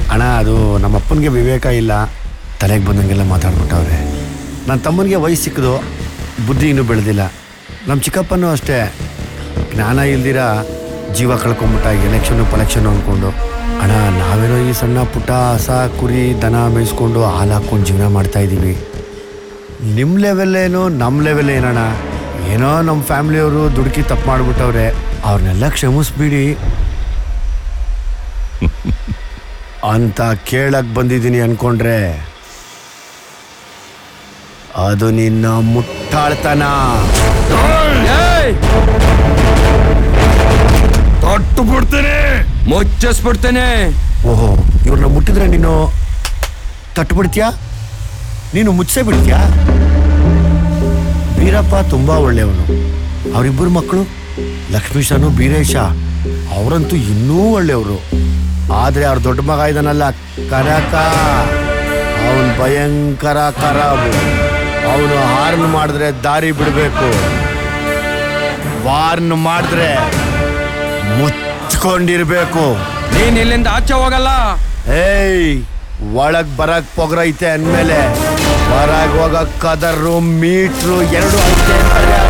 ಅಣ್ಣ ಅದು ನಮ್ಮ ಅಪ್ಪನಿಗೆ ವಿವೇಕ ಇಲ್ಲ ತಲೆಗೆ ಬಂದಂಗೆಲ್ಲ ಮಾತಾಡ್ಬಿಟ್ಟವ್ರೆ ನನ್ನ ತಮ್ಮನಿಗೆ ವಯಸ್ಸು ಸಿಕ್ಕದು ಬುದ್ಧಿ ಇನ್ನೂ ಬೆಳೆದಿಲ್ಲ ನಮ್ಮ ಚಿಕ್ಕಪ್ಪನೂ ಅಷ್ಟೇ ಜ್ಞಾನ ಇಲ್ದಿರ ಜೀವ ಕಳ್ಕೊಂಬಿಟ್ಟ ಎಲೆಕ್ಷನ್ನು ಪಲೆಕ್ಷನ್ನು ಅಂದ್ಕೊಂಡು ಅಣ್ಣ ನಾವೇನೋ ಈ ಸಣ್ಣ ಪುಟ್ಟ ಹಸ ಕುರಿ ದನ ಮೇಯಿಸ್ಕೊಂಡು ಹಾಲು ಹಾಕ್ಕೊಂಡು ಜೀವನ ಮಾಡ್ತಾ ಇದ್ದೀವಿ ನಿಮ್ಮ ಲೆವೆಲ್ಲೇನು ನಮ್ಮ ಲೆವೆಲ್ ಏನಣ್ಣ ಏನೋ ನಮ್ಮ ಫ್ಯಾಮ್ಲಿಯವರು ದುಡುಕಿ ತಪ್ಪು ಮಾಡಿಬಿಟ್ಟವ್ರೆ ಅವ್ರನ್ನೆಲ್ಲ ಕ್ಷಮಿಸ್ಬಿಡಿ ಅಂತ ಕೇಳಕ್ ಬಂದಿದ್ದೀನಿ ಅನ್ಕೊಂಡ್ರೆ ಅದು ನಿನ್ನ ಮುಟ್ಟಾಳ್ತನ ತೊಟ್ಟು ಬಿಡ್ತೀನಿ ಮುಚ್ಚಿಸ್ಬಿಡ್ತೀನಿ ಓಹೋ ಇವ್ರನ್ನ ಮುಟ್ಟಿದ್ರೆ ನೀನು ತಟ್ಟು ಬಿಡ್ತೀಯಾ ನೀನು ಮುಚ್ಚೇ ಬಿಡ್ತೀಯಾ ಬೀರಪ್ಪ ತುಂಬಾ ಒಳ್ಳೆಯವನು ಅವರಿಬ್ಬರು ಮಕ್ಕಳು ಲಕ್ಷ್ಮೀಶನು ಬೀರೇಶ ಅವರಂತೂ ಇನ್ನೂ ಒಳ್ಳೆಯವರು ಆದ್ರೆ ಅವ್ರ ದೊಡ್ಡ ಮಗ ಇದಾನಲ್ಲ ಕನಕ ಅವನ್ ಭಯಂಕರ ಖರಾಬು ಅವನು ಹಾರ್ನ್ ಮಾಡಿದ್ರೆ ದಾರಿ ಬಿಡಬೇಕು ವಾರ್ನ್ ಮಾಡಿದ್ರೆ ಮುಚ್ಕೊಂಡಿರ್ಬೇಕು ನೀನ್ ಇಲ್ಲಿಂದ ಆಚೆ ಹೋಗಲ್ಲ ಏಯ್ ಒಳಗ್ ಬರಕ್ ಪೊಗ್ರೈತೆ ಅಂದ್ಮೇಲೆ ಹೊರಗ್ ಹೋಗಕ್ ಕದರು ಮೀಟ್ರು ಎರಡು ಐತೆ ಅಂತಾರೆ